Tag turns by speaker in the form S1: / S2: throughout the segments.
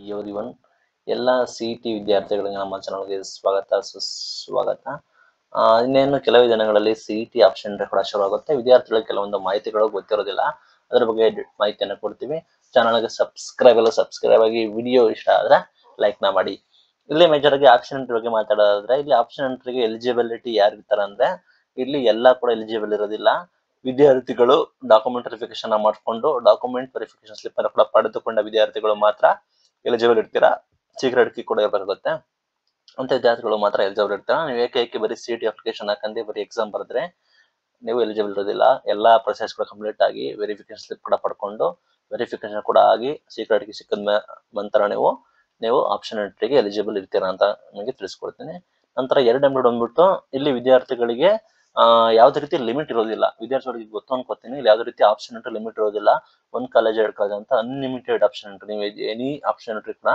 S1: every everyone ಎಲ್ಲ C T ವಿದ್ಯಾರ್ಥಿಗಳಿಗೆ ನಮ್ಮ ಚಾನಲ್ಗೆ ಸ್ವಾಗತ ಸುಸ್ವಾಗತ ಆ, ಇನ್ನೇನು ಕೆಲವೇ ದಿನಗಳಲ್ಲಿ ಸಿ ಟಿ ಆಪ್ಷನ್ ಕೂಡ ಶುರುವಾಗುತ್ತೆ ವಿದ್ಯಾರ್ಥಿಗಳಿಗೆ ಕೆಲವೊಂದು ಮಾಹಿತಿಗಳು ಗೊತ್ತಿರೋದಿಲ್ಲ ಅದರ ಬಗ್ಗೆ ಡಿ- ಮಾಹಿತಿಯನ್ನು ಕೊಡ್ತೀವಿ ಚಾನಲ್ಗೆ ಸಬ್ಸ್ಕ್ರೈಬ್ ಎಲ್ಲ ಸಬ್ಸ್ಕ್ರೈಬ್ ಆಗಿ ವಿಡಿಯೋ ಇಷ್ಟ ಆದ್ರೆ ಲೈಕ್ ನ ಮಾಡಿ ಇಲ್ಲಿ ಮೇಜರ್ ಆಗಿ ಆಪ್ಷನ್ ಎಂಟ್ರಿ ಬಗ್ಗೆ ಮಾತಾಡೋದಾದ್ರೆ ಇಲ್ಲಿ ಆಪ್ಷನ್ ಎಂಟ್ರಿಗೆ ಎಲಿಜಿಬಿಲಿಟಿ ಯಾರು ಇರ್ತಾರೆ ಅಂದ್ರೆ ಇಲ್ಲಿ ಎಲ್ಲಾ ಕೂಡ ಎಲಿಜಿಬಲ್ ಇರೋದಿಲ್ಲ ವಿದ್ಯಾರ್ಥಿಗಳು ಡಾಕ್ಯುಮೆಂಟ್ ವೆರಿಫಿಕೇಶನ್ ಮಾಡಿಕೊಂಡು ಡಾಕ್ಯುಮೆಂಟ್ ವೆರಿಫಿಕೇಶನ್ ಸ್ಲಿಪ್ ಅನ್ನು ಕೂಡ ಪಡೆದುಕೊಂಡ ವಿದ್ಯಾರ್ಥಿಗಳು ಮಾತ್ರ ಎಲಿಜಿಬಲ್ ಇರ್ತೀರಾ ಸೀಕ್ರೆಟ್ ಕೀ ಕೂಡ ಇರಬೇಕಾಗುತ್ತೆ ಅಂತ ವಿದ್ಯಾರ್ಥಿಗಳು ಮಾತ್ರ ಎಲಿಜಿಬಲ್ ಇರ್ತೀರಾ ನೀವು ಏಕೆ ಏಕೆ ಬರೀ ಸಿ ಟಿ ಅಪ್ಲಿಕೇಶನ್ ಹಾಕಂದ್ರೆ ಬರೀ ಎಕ್ಸಾಮ್ ಬರೆದ್ರೆ ನೀವು ಎಲಿಜಿಬಲ್ ಇರೋದಿಲ್ಲ ಎಲ್ಲಾ ಪ್ರೊಸೆಸ್ ಕೂಡ ಕಂಪ್ಲೀಟ್ ಆಗಿ ವೆರಿಫಿಕೇಶನ್ ಸ್ಲಿಪ್ ಕೂಡ ಪಡ್ಕೊಂಡು ವೆರಿಫಿಕೇಶನ್ ಕೂಡ ಆಗಿ ಸೀಕ್ರೆಟ್ ಕೀ ಸಿಕ್ಕಿದ ಮೇ- ನಂತರ ನೀವು ನೀವು ಆಪ್ಷನ್ ಎಂಟ್ರಿಗೆ ಎಲಿಜಿಬಲ್ ಇರ್ತೀರಾ ಅಂತ ನಿಮಗೆ ತಿಳಿಸ್ಕೊಡ್ತೀನಿ ನಂತರ ಎರಡು ಎಂಬ್ರಾಯ್ಡ್ ಬಂದ್ಬಿಟ್ಟು ಇಲ್ಲಿ ವಿದ್ಯಾರ್ಥಿಗಳಿಗೆ ಆ, ಯಾವುದೇ ರೀತಿ ಲಿಮಿಟ್ ಇರೋದಿಲ್ಲ ವಿದ್ಯಾರ್ಥಿಗಳಿಗೆ ಗೊತ್ತು ಅನ್ಕೋತೀನಿ ಇಲ್ಲಿ ಯಾವುದೇ ರೀತಿ ಆಪ್ಷನ್ ಎಂಟ್ರಿ ಲಿಮಿಟ್ ಇರೋದಿಲ್ಲ ಒಂದ್ ಕಾಲೇಜ್ ಎರಡು ಕಾಲೇಜ್ ಅಂತ ಅನ್ಲಿಮಿಟೆಡ್ ಆಪ್ಷನ್ ಎಂಟ್ರಿ ನೀವು ಎನಿ ಆಪ್ಷನ್ ಎಂಟ್ರಿ ಕೂಡ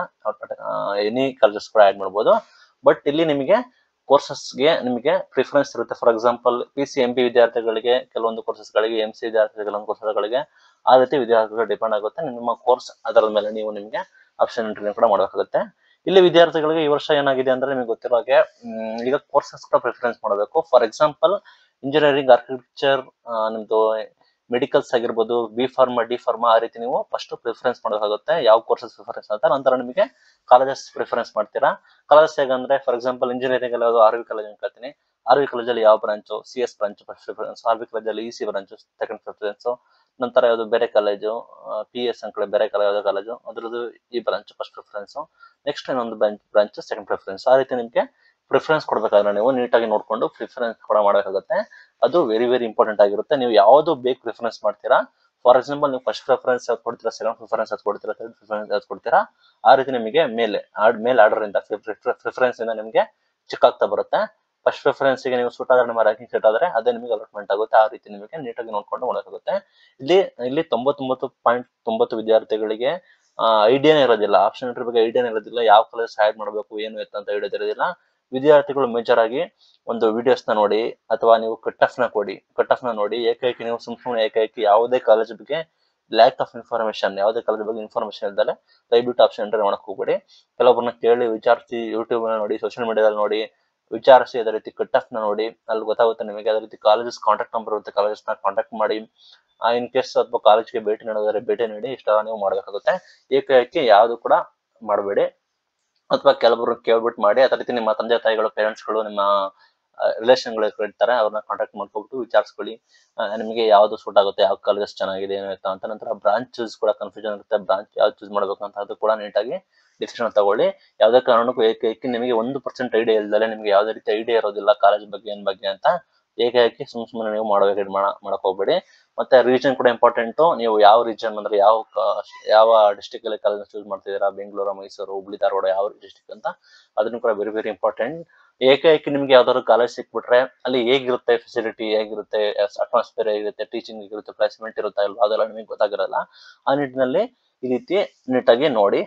S1: ಎನಿ ಕಾಲೇಜಸ್ ಕೂಡ ಆಡ್ ಮಾಡ್ಬೋದು ಬಟ್ ಇಲ್ಲಿ ನಿಮಗೆ ಕೋರ್ಸಸ್ಗೆ ನಿಮಗೆ ಪ್ರಿಫರೆನ್ಸ್ ಇರುತ್ತೆ for example P C M P ವಿದ್ಯಾರ್ಥಿಗಳಿಗೆ ಕೆಲವೊಂದು ಕೋರ್ಸಸ್ಗಳಿಗೆ ಎಂ ಸಿ ವಿದ್ಯಾರ್ಥಿಗಳಿಗೆ ಕೆಲವೊಂದು ಕೋರ್ಸ್ಗಳಿಗೆ ಆ ರೀತಿ ವಿದ್ಯಾರ್ಥಿಗಳು ಡಿಪೆಂಡ್ ಆಗುತ್ತೆ ನಿಮ್ಮ ಕೋರ್ಸ್ ಅದರ ಮೇಲೆ ನೀವು ನಿಮಗೆ ಆಪ್ಷನ್ ಎಂಟ್ರಿ ಕೂಡ ಮಾಡಬೇಕಾಗುತ್ತೆ ಇಲ್ಲಿ ವಿದ್ಯಾರ್ಥಿಗಳಿಗೆ ಈ ವರ್ಷ ಏನಾಗಿದೆ ಅಂದ್ರೆ ನಿಮಗೆ ಗೊತ್ತಿರೋ ಹಾಗೆ ಮ್, ಈಗ ಕೋರ್ಸಸ್ ಕೂಡ ಪ್ರಿಫರೆನ್ಸ್ ಮಾಡಬೇಕು ಫಾರ್ ಎಕ್ಸಾಂಪಲ್ ಇಂಜಿನಿಯರಿಂಗ್ ಆರ್ಕಿಟೆಕ್ಚರ್ ನಿಮ್ದು ಮೆಡಿಕಲ್ಸ್ ಆಗಿರ್ಬೋದು ಬಿ ಫಾರ್ಮಾ ಡಿ ಫಾರ್ಮಾ ಆ ರೀತಿ ನೀವು ಫಸ್ಟ್ ಪ್ರಿಫರೆನ್ಸ್ ಮಾಡಬೇಕಾಗುತ್ತೆ ಯಾವ ಕೋರ್ಸಸ್ ಪ್ರಿಫರೆನ್ಸ್ ಅಂತ ನಂತರ ನಿಮಗೆ ಕಾಲೇಜಸ್ ಪ್ರಿಫರೆನ್ಸ್ ಮಾಡ್ತೀರಾ ಕಾಲೇಜಸ್ ಹೇಗಂದ್ರೆ ಫಾರ್ ಎಕ್ಸಾಂಪಲ್ ಇಂಜಿನಿಯರಿಂಗ್ ಎಲ್ಲ ಆರ್ ವಿ ಕಾಲೇಜ್ ಅನ್ಕೊಳ್ತೀನಿ ಆರ್ ವಿ ಕಾಲೇಜಲ್ಲಿ ಯಾವ branch C S branch first preference R V ಕಾಲೇಜಲ್ಲಿ E C branch second preference ನಂತರ ಯಾವುದು ಬೇರೆ ಕಾಲೇಜು ಪಿ ಎಸ್ ಅನ್ಕೊಳ್ಳಿ ಬೇರೆ ಕಾಲೇಜ್ ಯಾವುದೋ ಕಾಲೇಜು ಅದ್ರದ್ದು ಈ ಬ್ರಾಂಚ್ ಫಸ್ಟ್ ಪ್ರಿಫರೆನ್ಸ್ ನೆಕ್ಸ್ಟ್ ಇನ್ನೊಂದು ಬ್ರಾಂಚ್ ಬ್ರಾಂಚ್ ಸೆಕೆಂಡ್ ಪ್ರಿಫರೆನ್ಸ್ ಆ ರೀತಿ ನಿಮಗೆ ಪ್ರಿಫರೆನ್ಸ್ ಕೊಡ್ಬೇಕಾದ್ರೆ ನೀವು ನೀಟಾಗಿ ನೋಡ್ಕೊಂಡು ಪ್ರಿಫರೆನ್ಸ್ ಕೂಡ ಮಾಡಬೇಕಾಗುತ್ತೆ ಅದು ವೆರಿ ವೆರಿ ಇಂಪಾರ್ಟೆಂಟ್ ಆಗಿರುತ್ತೆ ನೀವು ಯಾವುದು ಬೇಕು ಪ್ರಿಫರೆನ್ಸ್ ಮಾಡ್ತೀರಾ ಫಾರ್ ಎಕ್ಸಾಂಪಲ್ ನೀವು ಫಸ್ಟ್ ಪ್ರಿಫರೆನ್ಸ್ ಯಾವ್ದು ಕೊಡ್ತೀರಾ ಸೆಕೆಂಡ್ ಪ್ರಿಫರೆನ್ಸ್ ಯಾವ್ದು ಕೊಡ್ತೀರಾ ಥರ್ಡ್ ಪ್ರಿಫರೆನ್ಸ್ ಯಾವ್ದು ಕೊಡ್ತೀರಾ ಆ ರೀತಿ ನಿಮಗೆ ಮೇಲೆ ಆಡ್ ಮೇಲೆ ಆರ್ಡರ್ ಇಂದ ಪ್ರಿಫರೆನ್ಸ್ ಇಂದ ನಿಮಗೆ ಚೆಕ್ ಆಗ್ತಾ ಬರುತ್ತೆ ಫಸ್ಟ್ ಪ್ರಿಫರೆನ್ಸ್ ಗೆ ನೀವು ಸೂಟ್ ಆದ್ರೆ ನಿಮ್ಮ ರ್ಯಾಂಕಿಂಗ್ ಸೆಟ್ ಆದ್ರೆ ಅದೇ ನಿಮಗೆ ಅಲಾಟ್ಮೆಂಟ್ ಆಗುತ್ತೆ ಆ ರೀತಿ ನಿಮಗೆ ನೀಟಾಗಿ ನೋಡ್ಕೊಂಡು ಮಾಡಬೇಕಾಗುತ್ತೆ ಇಲ್ಲಿ ಇಲ್ಲಿ ತೊಂಬತ್ತೊಂಬತ್ತು ಪಾಯಿಂಟ್ ತೊಂಬತ್ತು ವಿದ್ಯಾರ್ಥಿಗಳಿಗೆ ಐಡಿಯಾನೇ ಇರೋದಿಲ್ಲ ಆಪ್ಷನ್ ಎಂಟ್ರಿ ಬಗ್ಗೆ ಐಡಿಯಾನೇ ಇರೋದಿಲ್ಲ ಯಾವ ಕಾಲೇಜ್ ಆಡ್ ಮಾಡಬೇಕು ಏನು ಎತ್ತ ಅಂತ ಐಡಿಯಾ ಇರೋದಿಲ್ಲ ವಿದ್ಯಾರ್ಥಿಗಳು ಮೇಜರ್ ಆಗಿ ಒಂದು ವಿಡಿಯೋಸ್ ನ ನೋಡಿ ಅಥವಾ ನೀವು ಕಟ್ ಆಫ್ ನ ಕೊಡಿ ಕಟ್ ಆಫ್ ನ ನೋಡಿ ಏಕೈಕಿ ನೀವು ಸುಮ್ ಸುಮ್ಮನೆ ಏಕೈಕಿ ಯಾವುದೇ ಕಾಲೇಜ್ ಬಗ್ಗೆ ಲ್ಯಾಕ್ ಆಫ್ ಇನ್ಫಾರ್ಮೇಶನ್ ಯಾವುದೇ ಕಾಲೇಜ್ ಬಗ್ಗೆ ಇನ್ಫಾರ್ಮೇಶನ್ ಇಲ್ದಲೆ ದಯವಿಟ್ಟು ಆಪ್ಷನ್ ಎಂಟ್ರಿ ಮಾಡಕ್ ಹೋಗ್ಬೇಡಿ ಕೆಲವೊಬ್ಬರನ್ನ ಕೇಳಿ ವಿಚಾರಿಸಿ ಯೂಟ್ಯೂಬ್ ನೋಡಿ ಸೋಷಿಯಲ್ ಮೀಡಿಯಾದಲ್ಲಿ ನೋಡಿ ವಿಚಾರಿಸಿ ಅದೇ ರೀತಿ ಕಟ್ ಆಫ್ ನ ನೋಡಿ ಅಲ್ಲಿ ಗೊತ್ತಾಗುತ್ತೆ ನಿಮಗೆ ಅದೇ ರೀತಿ ಕಾಲೇಜಸ್ ಕಾಂಟ್ಯಾಕ್ಟ್ ನಂಬರ್ ಇರುತ್ತೆ ಕಾಲೇಜಸ್ ನ ಕಾಂಟ್ಯಾಕ್ಟ್ ಮಾಡಿ ಇನ್ ಕೇಸ್ ಅಥವಾ ಕಾಲೇಜ್ಗೆ ಭೇಟಿ ನೀಡೋದಾದ್ರೆ ಭೇಟಿ ನೀಡಿ ಇಷ್ಟೆಲ್ಲ ನೀವು ಮಾಡಬೇಕಾಗುತ್ತೆ ಏಕೈಕಿ ಯಾವುದು ಕೂಡ ಮಾಡಬೇಡಿ ಅಥವಾ ಕೆಲವರು ಕೇಳ್ಬಿಟ್ಟು ಮಾಡಿ ಅದೇ ರೀತಿ ನಿಮ್ಮ ತಂದೆ ತಾಯಿಗಳು ಪೇರೆಂಟ್ಸ್ಗಳು ನಿಮ್ಮ ರಿಲೇಷನ್ಗಳು ಇರ್ತಾರೆ ಅವ್ರನ್ನ ಕಾಂಟ್ಯಾಕ್ಟ್ ಮಾಡ್ಕೊಬಿಟ್ಟು ವಿಚಾರಿಸ್ಕೊಳ್ಳಿ ಆ, ನಿಮಗೆ ಯಾವ್ದು ಸೂಟ್ ಆಗುತ್ತೆ ಯಾವ ಕಾಲೇಜಸ್ ಚೆನ್ನಾಗಿದೆ ಏನು ಎತ್ತ ಅಂತ ನಂತರ ಬ್ರಾಂಚಸ್ ಕೂಡ ಕನ್ಫ್ಯೂಷನ್ ಇರುತ್ತೆ ಬ್ರಾಂಚ್ ಯಾವ್ದು ಚೂಸ್ ಮಾಡ್ಬೇಕು ಅಂತ ಅದು ಕೂಡ ನೀಟಾಗಿ ಡಿಸಿಷನ್ ತಗೊಳ್ಳಿ ಯಾವುದೇ ಕಾರಣಕ್ಕೂ ಏಕೈಕಿ ನಿಮಗೆ ಒಂದು ಪರ್ಸೆಂಟ್ ಐಡಿಯಾ ಇಲ್ದಲೆ ನಿಮಗೆ ಯಾವುದೇ ರೀತಿ ಐಡಿಯಾ ಇರೋದಿಲ್ಲ ಕಾಲೇಜ್ ಬಗ್ಗೆ ಏನ್ ಬಗ್ಗೆ ಅಂತ ಏಕೈಕಿ ಸುಮ್ ಸುಮ್ಮನೆ ನೀವು ಮಾಡಬೇಕು ಮಾಡಕ್ ಹೋಗ್ಬೇಡಿ ಮತ್ತೆ ರೀಜನ್ ಕೂಡ ಇಂಪಾರ್ಟೆಂಟು ನೀವು ಯಾವ ರೀಜನ್ ಅಂದ್ರೆ ಯಾವ ಕ- ಯಾವ ಡಿಸ್ಟಿಕ್ ಅಲ್ಲಿ ಕಾಲೇಜ್ ಚೂಸ್ ಮಾಡ್ತಿದ್ದೀರಾ ಬೆಂಗಳೂರು ಮೈಸೂರು ಹುಬ್ಳಿ ಧಾರವಾಡ ಯಾವ ಡಿಸ್ಟಿಕ್ ಅಂತ ಅದನ್ನು ಕೂಡ ವೆರಿ ವೆರಿ ಇಂಪಾರ್ಟೆಂಟ್ ಏಕೈಕಿ ನಿಮ್ಗೆ ಯಾವ್ದಾದ್ರು ಕಾಲೇಜ್ ಸಿಕ್ಬಿಟ್ರೆ ಅಲ್ಲಿ ಹೇಗಿರುತ್ತೆ ಫೆಸಿಲಿಟಿ ಹೇಗಿರುತ್ತೆ ಅಟ್ಮಾಸ್ಫಿಯರ್ ಹೇಗಿರುತ್ತೆ ಟೀಚಿಂಗ್ ಹೇಗಿರುತ್ತೆ ಪ್ಲೇಸ್ಮೆಂಟ್ ಇರುತ್ತಾ ಇಲ್ವಾ ಅದೆಲ್ಲ ನಿಮಗೆ ಗೊತ್ತಾಗಿರಲ್ಲ ಆ ನಿಟ್ಟಿನಲ್ಲಿ ಈ ರೀತಿ ನೀಟಾಗಿ ನೋಡಿ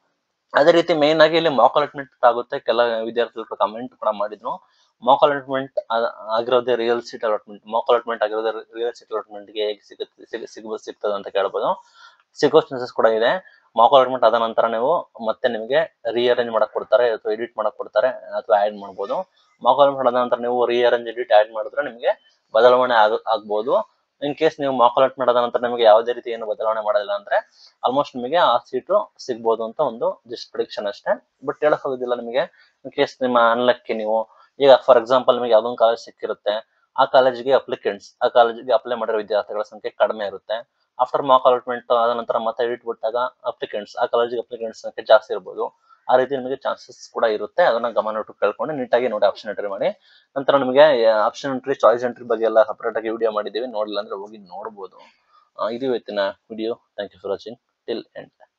S1: ಅದೇ ರೀತಿ ಮೇನ್ ಆಗಿ ಇಲ್ಲಿ ಮಾಕ್ ಅಲಾಟ್ಮೆಂಟ್ ಆಗುತ್ತೆ ಕೆಲ ವಿದ್ಯಾರ್ಥಿಗಳು ಕಮೆಂಟ್ ಕೂಡ ಮಾಡಿದ್ರು ಮಾಕ್ ಅಲಾಟ್ಮೆಂಟ್ ಆಗಿರೋದೇ real seat allotment mock allotment ಆಗಿರೋದೇ ರಿಯಲ್ ಸೀಟ್ ಅಲಾಟ್ಮೆಂಟ್ ಗೆ ಹೇಗೆ ಸಿಗುತ್ತೆ ಸಿಗ ಸಿಗ್ಬೋದು ಸಿಗ್ತದೆ ಅಂತ ಕೇಳ್ಬೋದು ಸಿಗೋ ಚಾನ್ಸಸ್ ಕೂಡ ಇದೆ ಮಾಕ್ ಅಲಾಟ್ಮೆಂಟ್ ಆದ ನಂತರ ನೀವು ಮತ್ತೆ ನಿಮಗೆ ರೀಅರೇಂಜ್ ಮಾಡಕ್ ಕೊಡ್ತಾರೆ ಅಥವಾ ಎಡಿಟ್ ಮಾಡಕ್ ಕೊಡ್ತಾರೆ ಅಥವಾ ಆಡ್ ಮಾಡ್ಬೋದು ಮಾಕ್ ಅಲಾಟ್ಮೆಂಟ್ ಆದ ನಂತರ ನೀವು ರೀಅರೇಂಜ್ ಎಡಿಟ್ ಆಡ್ ಮಾಡಿದ್ರೆ ನಿಮಗೆ ಬದಲಾವಣೆ ಆಗ ಆಗ್ಬೋದು ಇನ್ ಕೇಸ್ ನೀವು ಮಾಕ್ ಅಲಾಟ್ಮೆಂಟ್ ಆದ ನಂತರ ನಿಮಗೆ ಯಾವುದೇ ರೀತಿ ಏನು ಬದಲಾವಣೆ ಮಾಡೋದಿಲ್ಲ ಅಂದ್ರೆ ಆಲ್ಮೋಸ್ಟ್ ನಿಮಗೆ ಆ ಸೀಟು ಸಿಗ್ಬೋದು ಅಂತ ಒಂದು ಜಸ್ಟ್ ಪ್ರಿಡಿಕ್ಷನ್ ಅಷ್ಟೇ ಬಟ್ ಹೇಳಕ್ ಹೋಗೋದಿಲ್ಲ ನಿಮಗೆ ಇನ್ ಕೇಸ್ ನಿಮ್ಮ ಅನ್ಲಕ್ಕಿ ನೀವು ಈಗ ಫಾರ್ ಎಕ್ಸಾಂಪಲ್ ನಿಮಗೆ ಯಾವ್ದೊಂದು ಕಾಲೇಜ್ ಸಿಕ್ಕಿರುತ್ತೆ ಆ ಕಾಲೇಜಿಗೆ ಅಪ್ಲಿಕೆಂಟ್ಸ್ ಆ ಕಾಲೇಜಿಗೆ ಅಪ್ಲೈ ಮಾಡಿರೋ ವಿದ್ಯಾರ್ಥಿಗಳ ಸಂಖ್ಯೆ ಕಡಿಮೆ ಇರುತ್ತೆ ಆಫ್ಟರ್ ಮಾಕ್ ಅಲಾಟ್ಮೆಂಟ್ ಆದ ನಂತರ ಮತ್ತೆ ಎಡಿಟ್ ಬಿಟ್ಟಾಗ ಅಪ್ಲಿಕೆಂಟ್ಸ್ ಆ ಕಾಲೇಜಿಗೆ ಅಪ್ಲಿಕೆಂಟ್ಸ್ ಸಂಖ್ಯೆ ಜಾಸ್ತಿ ಇರ್ಬೋದು ಆ ರೀತಿ ನಿಮಗೆ ಚಾನ್ಸಸ್ ಕೂಡ ಇರುತ್ತೆ ಅದನ್ನ ಗಮನ ಇಟ್ಟು ಕೇಳ್ಕೊಂಡು ನೀಟಾಗಿ ನೋಡಿ ಆಪ್ಷನ್ ಎಂಟ್ರಿ ಮಾಡಿ ನಂತರ ನಿಮಗೆ ಆಪ್ಷನ್ ಎಂಟ್ರಿ ಚಾಯ್ಸ್ ಎಂಟ್ರಿ ಬಗ್ಗೆ ಎಲ್ಲ ಸಪರೇಟ್ ಆಗಿ ವಿಡಿಯೋ ಮಾಡಿದ್ದೀವಿ ನೋಡಿಲ್ಲ ಅಂದ್ರೆ ಹೋಗಿ ನೋಡ್ಬೋದು ಆ, ಇದು ಇವತ್ತಿನ video thank you for watching till end